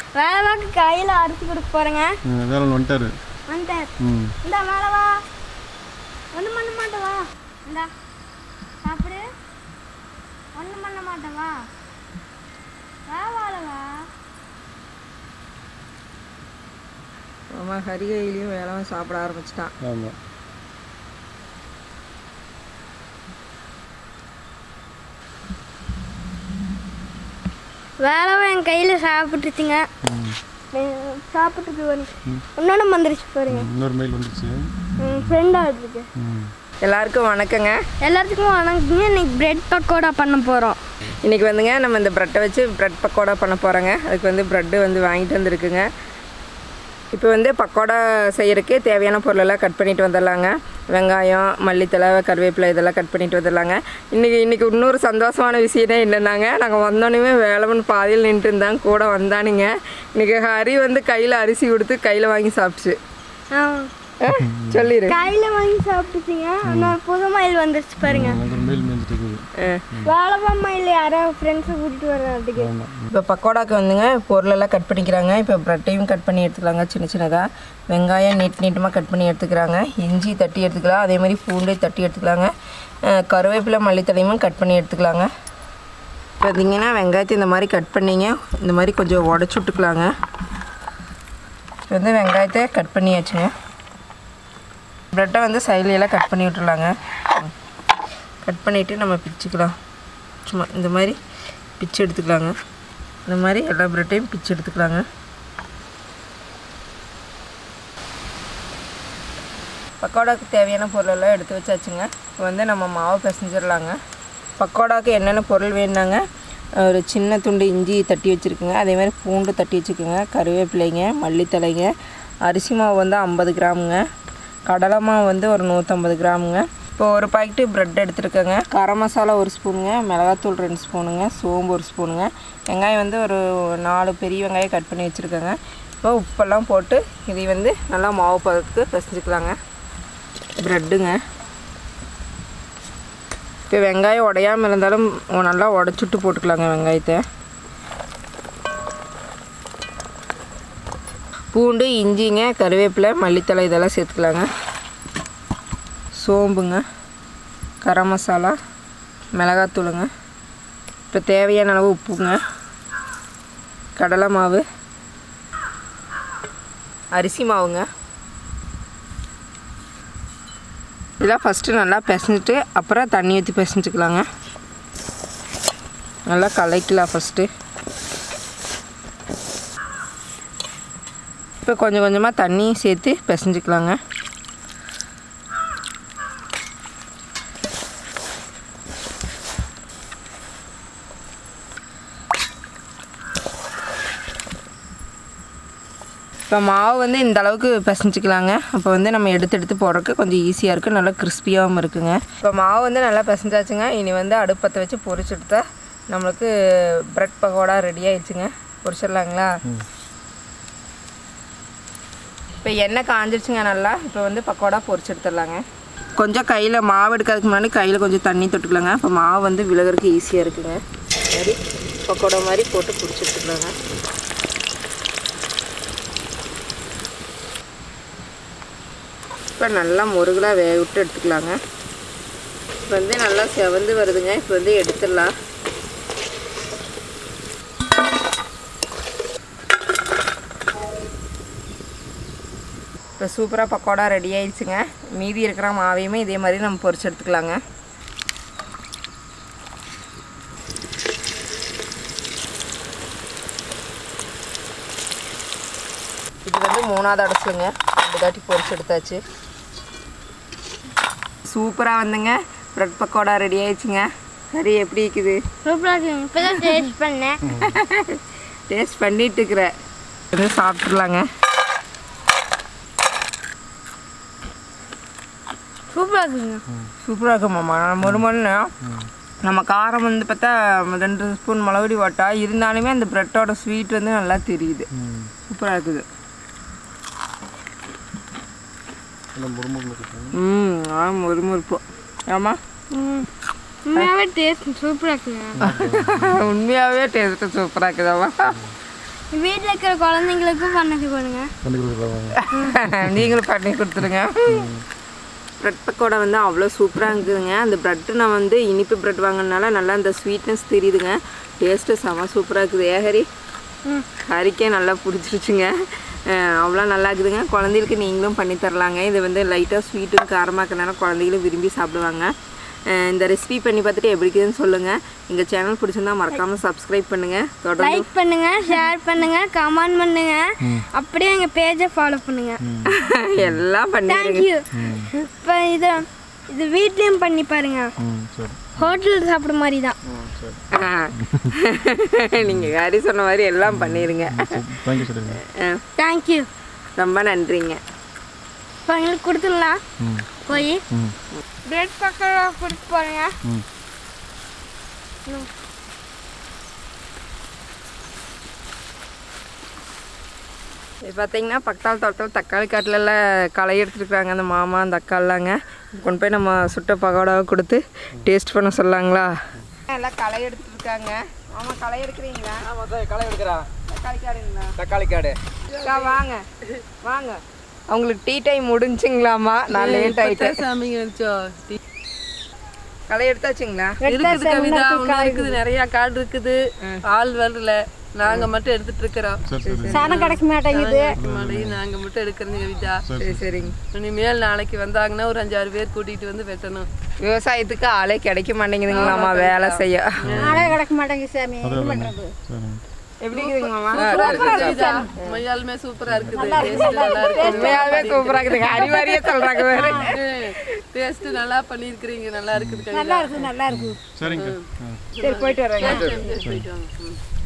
வேலை பார்க்க கையில் அரிசி கொடுக்க போகிறேங்க வேற ஒன்று வந்துட்டாரு வந்துட்டார் ம் இந்தா மேலே வா ஒன்றும் பண்ண மாட்டேன் வா இந்தா சாப்பிடு ஒன்றும் பண்ண மாட்டேன் வா வா வாழ வா ஆமாம் ஹரிகையிலையும் வேலை சாப்பிட ஆரம்பிச்சிட்டான் ஆமாம் வேலை என் கையில் சாப்பிட்டுச்சுங்க சாப்பிட்டுட்டு வந்து இன்னொன்று வந்துருச்சு பாருங்க இன்னொரு மெயில் வந்துருச்சு ஃப்ரெண்டாக இருக்கு ம் எல்லாருக்கும் வணக்கங்க எல்லாத்துக்கும் வணக்கங்க இன்னைக்கு பிரெட் பக்கோடா பண்ண போகிறோம் இன்றைக்கி வந்துங்க நம்ம இந்த ப்ரெட்டை வச்சு ப்ரெட் பக்கோடா பண்ண போகிறோங்க அதுக்கு வந்து ப்ரெட்டு வந்து வாங்கிட்டு வந்துருக்குங்க இப்போ வந்து பக்கோடா செய்யறதுக்கு தேவையான பொருளெல்லாம் கட் பண்ணிட்டு வந்துடலாங்க வெங்காயம் மல்லித்தலை கருவேப்பிலை இதெல்லாம் கட் பண்ணிட்டு வந்துடலாங்க இன்றைக்கி இன்றைக்கி இன்னொரு சந்தோஷமான விஷயமே என்னென்னாங்க நாங்கள் வந்தோடனே வேலைமன் பாதியில் நின்றுட்டு இருந்தாங்க கூட வந்தானுங்க இன்றைக்கி ஹரி வந்து கையில் அரிசி கொடுத்து கையில் வாங்கி சாப்பிட்டுச்சு ஆ, சொல்லிடு கையில் வாங்கி சாப்பிட்டுச்சிங்க இன்னொரு புது மயில் வந்துருச்சு பாருங்க அங்கே ஒரு மெயில் மேய்ஞ்சிட்டு இருக்குது ஆ வாழவா மயில் யாரோ ஃப்ரெண்ட்ஸை கூட்டிட்டு வர்றதுக்கு ஆமாம் இப்போ பக்கோடாக்கு வந்துங்க பொருளெல்லாம் கட் பண்ணிக்கிறாங்க இப்போ ப்ரெட்டையும் கட் பண்ணி எடுத்துக்கலாங்க சின்ன சின்னதாக வெங்காயம் நீட் நீட்டமாக கட் பண்ணி எடுத்துக்கிறாங்க இஞ்சி தட்டி எடுத்துக்கலாம் அதே மாதிரி பூண்டு தட்டி எடுத்துக்கலாங்க அஹ் கருவேப்பிலை மல்லித்தலையும் கட் பண்ணி எடுத்துக்கலாங்க பார்த்தீங்கன்னா வெங்காயத்தை இந்த மாதிரி கட் பண்ணிங்க இந்த மாதிரி கொஞ்சம் உடச்சி விட்டுக்கலாங்க இப்போ வந்து வெங்காயத்தை கட் பண்ணியாச்சுங்க ப்ரெட்டை வந்து சைட்லையெல்லாம் கட் பண்ணி விட்டுலாங்க கட் பண்ணிவிட்டு நம்ம பிச்சுக்கலாம் சும்மா இந்த மாதிரி பிச்சு எடுத்துக்கலாங்க இந்த மாதிரி எல்லா ப்ரெட்டையும் பிச்சு எடுத்துக்கலாங்க பக்கோடாக்கு தேவையான பொருளெல்லாம் எடுத்து வச்சாச்சுங்க இப்போ வந்து நம்ம மாவு பிசைஞ்சிடலாங்க பக்கோடாக்கு என்னென்ன பொருள் வேணுனாங்க ஒரு சின்ன துண்டு இஞ்சி தட்டி வச்சுருக்குங்க அதே மாதிரி பூண்டு தட்டி வச்சுக்கோங்க கருவேப்பிலைங்க மல்லித்தலைங்க அரிசி மாவு வந்து ஐம்பது கிராமுங்க கடலை மாவு வந்து ஒரு நூற்றம்பது கிராமுங்க இப்போ ஒரு பாக்கெட்டு ப்ரெட் எடுத்துருக்கேங்க கரம் மசாலா ஒரு ஸ்பூனுங்க மிளகாத்தூள் ரெண்டு ஸ்பூனுங்க சோம்பு ஒரு ஸ்பூனுங்க வெங்காயம் வந்து ஒரு நாலு பெரிய வெங்காயம் கட் பண்ணி வச்சுருக்கேங்க இப்போ உப்பெல்லாம் போட்டு இதை வந்து நல்லா மாவு பதத்துக்கு பிசைஞ்சுக்கலாங்க ப்ரெட்டுங்க இப்போ வெங்காயம் உடையாமல் இருந்தாலும் நல்லா உடச்சுட்டு போட்டுக்கலாங்க வெங்காயத்தை பூண்டு இஞ்சிங்க கருவேப்பிலை மல்லித்தலை இதெல்லாம் சேர்த்துக்கலாங்க சோம்புங்க கரம் மசாலா மிளகாத்தூளுங்க இப்போ தேவையான அளவு உப்புங்க கடலை மாவு அரிசி மாவுங்க இதெல்லாம் ஃபஸ்ட்டு நல்லா பிசைஞ்சிட்டு அப்புறம் தண்ணி ஊற்றி பிசைஞ்சுக்கலாங்க நல்லா கலக்கலாம் ஃபஸ்ட்டு இப்போ கொஞ்சம் கொஞ்சமாக தண்ணி சேர்த்து பிசைஞ்சுக்கலாங்க இப்போ மாவு வந்து இந்த அளவுக்கு பிசைஞ்சிக்கலாங்க அப்போ வந்து நம்ம எடுத்து எடுத்து போடுறதுக்கு கொஞ்சம் ஈஸியாக இருக்குது நல்லா கிறிஸ்பியாகவும் இருக்குங்க இப்போ மாவு வந்து நல்லா பிசைஞ்சாச்சுங்க இனி வந்து அடுப்பத்தை வச்சு பொரிச்சு எடுத்தா நம்மளுக்கு ப்ரெட் பக்கோடா ரெடி ஆயிடுச்சுங்க பொரிச்சிடலாங்களா இப்போ எண்ணெய் காஞ்சிருச்சுங்க நல்லா இப்போ வந்து பக்கோடா பொரிச்சு எடுத்துடலாங்க கொஞ்சம் கையில் மாவு எடுக்கிறதுக்கு முன்னாடி கையில் கொஞ்சம் தண்ணி தொட்டுக்கலாங்க இப்போ மாவு வந்து விலகிறதுக்கு ஈஸியாக இருக்குங்க சரி பக்கோடா மாதிரி போட்டு பொரிச்சு எடுத்துக்கலாங்க இப்போ நல்லா முருகலாக வேக விட்டு எடுத்துக்கலாங்க இப்போ வந்து நல்லா செவந்து வருதுங்க இப்போ வந்து எடுத்துடலாம் இப்போ சூப்பராக பக்கோடா ரெடி ஆயிடுச்சுங்க மீதி இருக்கிற மாவையுமே இதே மாதிரி நம்ம பொரிச்சு எடுத்துக்கலாங்க இது வந்து மூணாவது அடைச்சலுங்க ரெண்டு தாட்டி பொரிச்சு எடுத்தாச்சு சூப்பராக வந்துங்க ப்ரெட் பக்கோடா ரெடி ஆயிடுச்சுங்க சரி எப்படி இருக்குது சூப்பராக இருக்குங்க இப்போ தான் டேஸ்ட் பண்ணேன் டேஸ்ட் பண்ணிட்டு இருக்கிற வந்து சாப்பிட்றலாங்க சூப்பராக இருக்குங்க சூப்பராக இருக்குமாம்மா ஒரு மணி நம்ம காரம் வந்து பார்த்தா ரெண்டு ஸ்பூன் மிளகுடி ஓட்டா இருந்தாலுமே அந்த ப்ரெட்டோட ஸ்வீட் வந்து நல்லா தெரியுது சூப்பராக இருக்குது எல்லாம் முறுமுறுன்னு இருக்குது ம் ஆ முறுமுறுப்பு ஆமாம் ம் உண்மையாகவே டேஸ்ட் சூப்பராக இருக்குங்க உண்மையாகவே டேஸ்ட்டு சூப்பராக இருக்குதாம்மா வீட்டில் இருக்கிற குழந்தைங்களுக்கும் பண்ணது கொடுங்க பண்ணி கொடுக்குறாங்க நீங்களும் பண்ணி கொடுத்துருங்க ப்ரெட் பக்கோடா வந்து அவ்வளோ சூப்பராக இருக்குதுங்க அந்த ப்ரெட்டு நான் வந்து இனிப்பு ப்ரெட் வாங்கினால நல்லா அந்த ஸ்வீட்னஸ் தெரியுதுங்க டேஸ்ட்டு செம சூப்பராக இருக்குது ஏ ஹரி ம் ஹரிக்கே நல்லா பிடிச்சிருச்சுங்க அஹ் அவ்வளோ நல்லா இருக்குதுங்க குழந்தைகளுக்கு நீங்களும் பண்ணி தரலாங்க இது வந்து லைட்டாக ஸ்வீட்டும் காரமாக இருக்கனால குழந்தைகளும் விரும்பி சாப்பிடுவாங்க அஹ் இந்த ரெசிபி பண்ணி பார்த்துட்டு எப்படி இருக்குதுன்னு சொல்லுங்கள் எங்கள் சேனல் பிடிச்சிருந்தா மறக்காமல் சப்ஸ்கிரைப் பண்ணுங்கள் தொடர்ந்து லைக் பண்ணுங்க ஷேர் பண்ணுங்க கமெண்ட் பண்ணுங்க அப்படியே எங்கள் பேஜை ஃபாலோ பண்ணுங்க எல்லாம் பண்ணிடுங்க தேங்க்யூ இப்போ இது இது வீட்லேயும் பண்ணி பாருங்க ம் சரி ஹோட்டலில் சாப்பிட்ற மாதிரி தான் சரி நீங்கள் ஹரி சொன்ன மாதிரி எல்லாம் பண்ணிடுங்க தேங்க்யூ சொல்லுங்க அஹ் தேங்க்யூ ரொம்ப நன்றிங்க இப்போ எங்களுக்கு கொடுத்துடலாம் ம் போய் ம் பிரெட் பக்கம் கொடுத்து போகிறேங்க ம் இது பார்த்தீங்கன்னா பக்கத்தால் தோட்டத்தில் தக்காளி காட்டிலெல்லாம் களை எடுத்துருக்குறாங்க அந்த மாமா அந்த அக்காலாங்க கொண்டு போய் நம்ம சுட்ட பகோடாவை கொடுத்து டேஸ்ட் பண்ண சொல்லாங்களா எல்லாம் களை எடுத்துட்டு இருக்காங்க மாமா களை எடுக்கிறீங்களா ஆமாம் சார் களை எடுக்கிறா தக்காளி காடுங்களா தக்காளி காடு அக்கா வாங்க வாங்க அவங்களுக்கு டீ டைம் முடிஞ்சுங்களாமா நான் லேட் ஆயிட்டேன் சாமிங்க நினச்சோம் களை எடுத்தாச்சுங்களா இருக்குது கவிதா இன்னும் இருக்குது நிறைய காடு இருக்குது ஆள் வரல நாங்க மட்டும் எடுத்துட்டு இருக்கிறோம் சரி சரி சாணம் கிடைக்க மாட்டேங்குது மாட்டேங்குது நாங்க மட்டும் எடுக்கிறோம் கவிதா சரி சரிங்க இனிமேல் நாளைக்கு வந்தாங்கன்னா ஒரு அஞ்சாறு பேர் கூட்டிட்டு வந்து வெட்டணும் விவசாயத்துக்கு ஆளே கிடைக்க மாட்டேங்குதுங்களாமா வேலை செய்ய ஆளே கிடைக்க மாட்டேங்குது சாமி அது சரி எப்படி இருக்குதுங்க மாமா கவிதா மையாலுமே சூப்பரா இருக்குது டேஸ்ட் நல்லா இருக்கு உண்மையாவே சூப்பரா இருக்குதுங்க அறிவாரியே சொல்றாங்க வேறு டேஸ்ட் நல்லா பண்ணியிருக்கிறீங்க நல்லா இருக்குது கவிதா நல்லா இருக்கு சரிங்க ஆ சரி போயிட்டு வரேங்க போயிட்டு வாங்க ம்.